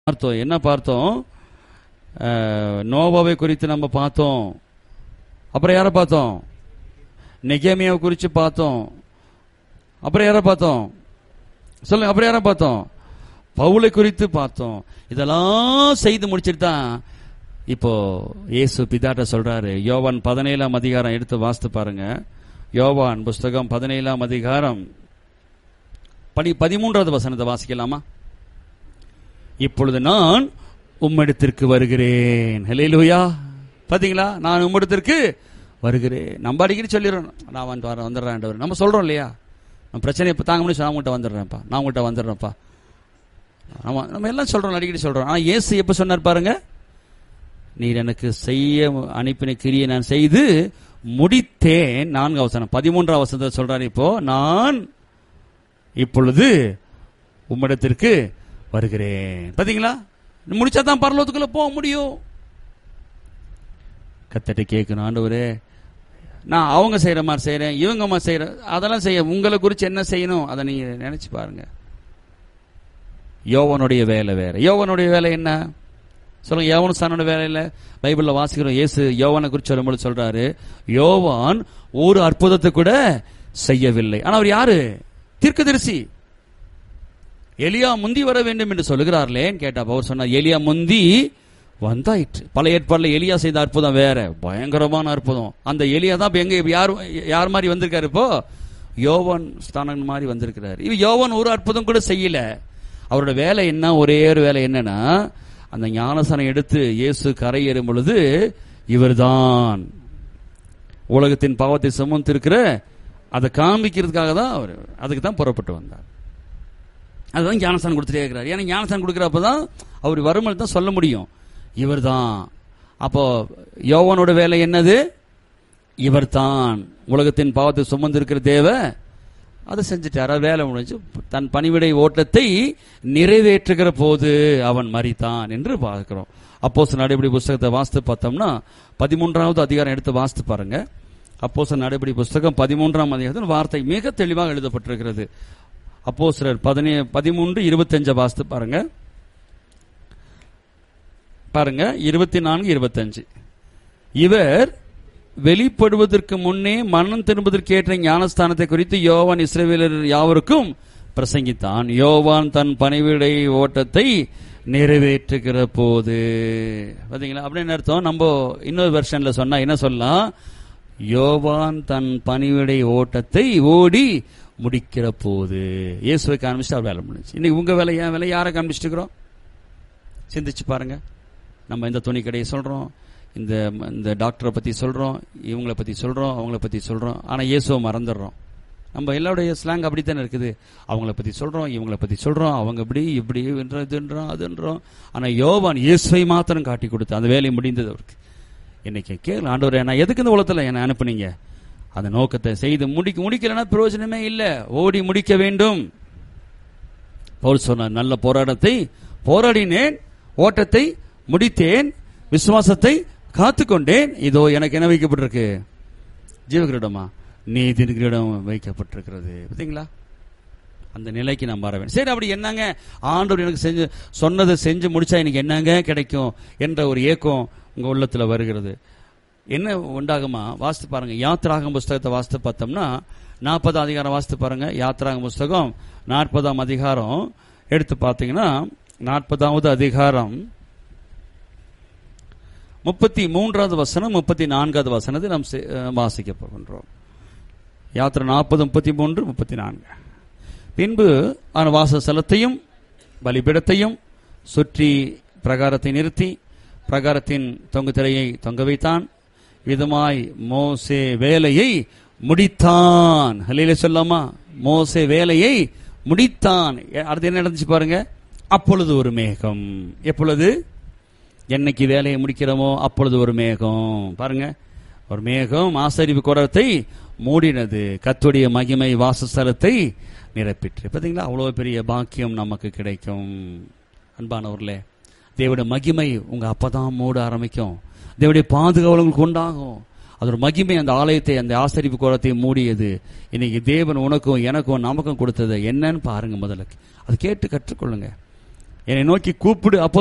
பார்த்தோம் என்ன பார்த்தோம் அஹ், நோவாவை குறித்து நம்ம பார்த்தோம் அப்புறம் யாரை பார்த்தோம் நெகேமியாவை குறித்து பார்த்தோம் அப்புறம் யாரை பார்த்தோம் சொல்லுங்க அப்புறம் யாரை பார்த்தோம் பவுலை குறித்து பார்த்தோம் இதெல்லாம் செய்து முடிச்சிட்டு தான் இப்போ இயேசு பிதாட்ட சொல்றாரு யோவான் பதினேழாம் அதிகாரம் எடுத்து வாசித்து பாருங்க யோவான் புஸ்தகம் பதினேழாம் அதிகாரம் படி பதிமூன்றாவது வசனத்தை வாசிக்கலாமா இப்பொழுது நான் உம்மிடத்திற்கு வருகிறேன் ஹalleluya பாத்தீங்களா நான் உம்மிடத்திற்கு வருகிறேன் நம்ம அடிக்கடி சொல்லிடுறோம் நான் வந்து வரேன் வந்துடுறேன் ஆண்டவர். நம்ம சொல்றோம் இல்லையா நம்ம பிரச்சனையை இப்ப தாங்க முடியும் நான் உங்கள்கிட்ட வந்துடுறேன்ப்பா நான் உங்கள்கிட்ட வந்துடுறேன்ப்பா நம்ம நம்ம எல்லாம் சொல்றோம் அடிக்கடி சொல்றோம் ஆனா இயேசு எப்ப சொன்னார் பாருங்க நீர் எனக்கு செய்ய அனுப்பின கிரியை நான் செய்து முடித்தேன் நான்கு அவசரம் பதிமூன்றாம் அவசரத்தை சொல்றாரு இப்போ நான் இப்பொழுது உம்மிடத்திற்கு வருகிறேன் பாத்தீங்களா முடிச்சா தான் பரலோகத்துக்குள்ள போக முடியும் கத்தட்டு கேட்கணும் ஆண்டவரே நான் அவங்க செய்யற மாதிரி செய்யறேன் இவங்க மாதிரி செய்யற அதெல்லாம் செய்ய உங்களை குறித்து என்ன செய்யணும் அதை நீங்க நினைச்சு பாருங்க யோவனுடைய வேலை வேற யோவனுடைய வேலை என்ன சொல்லுங்க யோவன் சானோட வேலை இல்ல பைபிள்ல வாசிக்கிறோம் இயேசு யோவானை குறித்து சொல்லும்போது சொல்றாரு யோவான் ஒரு அற்புதத்தை கூட செய்யவில்லை ஆனா அவர் யாரு தீர்க்கதரிசி எலியா முந்தி வர வேண்டும் என்று சொல்லுகிறார்களேன்னு கேட்டா அவர் சொன்னார் எலியா முந்தி வந்தாயிற்று பல ஏற்பாடுல எலியா செய்த அற்புதம் வேற பயங்கரமான அற்புதம் அந்த எலியா தான் இப்ப எங்க இப்ப யார் யார் மாதிரி வந்திருக்காரு இப்போ யோவான் ஸ்தானன் மாதிரி வந்திருக்கிறாரு இவ யோவான் ஒரு அற்புதம் கூட செய்யல அவரோட வேலை என்ன ஒரே ஒரு வேலை என்னன்னா அந்த ஞானசனம் எடுத்து இயேசு கரையேறும் பொழுது இவர்தான் உலகத்தின் பாவத்தை சுமந்திருக்கிற அதை காண்பிக்கிறதுக்காக தான் அவர் அதுக்கு தான் புறப்பட்டு வந்தார் அதுதான் ஞானஸ்தானம் கொடுத்துட்டே இருக்கிறார் ஏன்னா ஞானஸ்தானம் கொடுக்குறப்ப தான் அவர் வருமல் தான் சொல்ல முடியும் இவர்தான் அப்போ யோவனோட வேலை என்னது இவர்தான் உலகத்தின் பாவத்தை சுமந்திருக்கிற தேவ அதை செஞ்சுட்டார் அது வேலை முடிஞ்சு தன் பணிவிடை ஓட்டத்தை நிறைவேற்றுகிற போது அவன் மறித்தான் என்று பார்க்கிறோம் அப்போஸ் நடைபடி புஸ்தகத்தை வாசித்து பார்த்தோம்னா பதிமூன்றாவது அதிகாரம் எடுத்து வாசித்து பாருங்க அப்போஸ் நடைபடி புஸ்தகம் பதிமூன்றாம் அதிகாரத்தில் வார்த்தை மிக தெளிவாக எழுதப்பட்டிருக்கிறது அப்போஸ்தலர் பதினே பதிமூன்று இருபத்தஞ்ச வாசித்து பாருங்க பாருங்க இருபத்தி நான்கு இருபத்தஞ்சு இவர் வெளிப்படுவதற்கு முன்னே மரணம் திரும்புவதற்கேற்ற ஞானஸ்தானத்தை குறித்து யோவான் இஸ்ரவேலர் யாவருக்கும் பிரசங்கித்தான் யோவான் தன் பணிவிடை ஓட்டத்தை நிறைவேற்றுகிற போது பாத்தீங்களா அப்படின்னு அர்த்தம் நம்ம இன்னொரு வெர்ஷன்ல சொன்னா என்ன சொல்லலாம் யோவான் தன் பணிவிடை ஓட்டத்தை ஓடி முடிக்கிற போது இயேசுவை காமிச்சிட்டு அவர் வேலை முடிஞ்சு இன்னைக்கு உங்க வேலை என் வேலை யாரை காமிச்சிட்டு இருக்கிறோம் சிந்திச்சு பாருங்க நம்ம இந்த துணி கடையை சொல்றோம் இந்த இந்த டாக்டரை பத்தி சொல்றோம் இவங்களை பத்தி சொல்றோம் அவங்கள பத்தி சொல்றோம் ஆனா இயேசுவை மறந்துடுறோம் நம்ம எல்லாருடைய ஸ்லாங் அப்படித்தானே இருக்குது அவங்கள பத்தி சொல்றோம் இவங்கள பத்தி சொல்றோம் அவங்க இப்படி இப்படி இதுன்றோம் அதுன்றோம் ஆனா யோவான் இயேசுவை மாத்திரம் காட்டி கொடுத்து அந்த வேலை முடிந்தது அவருக்கு இன்னைக்கு கேள்வி ஆண்டவரே நான் எதுக்கு இந்த உலகத்துல என்ன அனுப்புனீங்க அந்த நோக்கத்தை செய்து முடிக்க முடிக்கலன்னா பிரயோஜனமே இல்லை ஓடி முடிக்க வேண்டும் பவுல் சொன்னார் நல்ல போராட்டத்தை போராடினேன் ஓட்டத்தை முடித்தேன் விசுவாசத்தை காத்துக்கொண்டேன் இதோ எனக்கு என்ன வைக்கப்பட்டிருக்கு ஜீவகிரீடமா நீதி கிரீடம் வைக்கப்பட்டிருக்கிறது பார்த்தீங்களா அந்த நிலைக்கு நம்ம வர வேண்டும் சரி அப்படி என்னங்க ஆண்டவர் எனக்கு செஞ்சு சொன்னதை செஞ்சு முடிச்சா எனக்கு என்னங்க கிடைக்கும் என்ற ஒரு ஏக்கம் உங்க உள்ளத்துல வருகிறது என்ன உண்டாகுமா வாசித்து பாருங்க யாத்திராகம் புஸ்தகத்தை வாசித்து பார்த்தோம்னா நாற்பதாம் அதிகாரம் வாசித்து பாருங்க யாத்திராகம் புஸ்தகம் நாற்பதாம் அதிகாரம் எடுத்து பார்த்தீங்கன்னா நாற்பதாவது அதிகாரம் முப்பத்தி மூன்றாவது வசனம் முப்பத்தி நான்காவது வசனத்தை நாம் செ- அஹ் வாசிக்க போகின்றோம் யாத்திரை நாற்பது முப்பத்தி மூன்று முப்பத்தி நான்கு பின்பு அவன் வாசஸ்தலத்தையும் பலிபீடத்தையும் சுற்றி பிரகாரத்தை நிறுத்தி பிரகாரத்தின் தொங்கு திரையை தொங்க வைத்தான் விதமாய் மோசே வேலையை முடித்தான் ஹல்லேலூயா சொல்லாமா மோசே வேலையை முடித்தான் எ- அடுத்து என்ன நடந்துச்சு பாருங்க அப்பொழுது ஒரு மேகம் எப்பொழுது என்னைக்கு வேலையை முடிக்கிறோமோ அப்பொழுது ஒரு மேகம் பாருங்க ஒரு மேகம் ஆசரிப்பு குடத்தை மூடினது கத்துடைய மகிமை வாசஸ்தலத்தை நிரப்பிற்று பார்த்தீங்களா அவ்வளோ பெரிய பாக்கியம் நமக்கு கிடைக்கும் அன்பானவர்களே தேவனுடைய மகிமை உங்க அப்பதான் மூட ஆரம்பிக்கும் தேவனுடைய பாதுகாவல் உங்களுக்கு உண்டாகும் அதோட மகிமை அந்த ஆலயத்தை அந்த ஆசரிப்பு குளத்தை மூடியது இன்னைக்கு தேவன் உனக்கும் எனக்கும் நமக்கும் கொடுத்தது என்னன்னு பாருங்க முதல்ல அது கேட்டு கற்றுக்கொள்ளுங்க என்னை நோக்கி கூப்பிடு அப்போ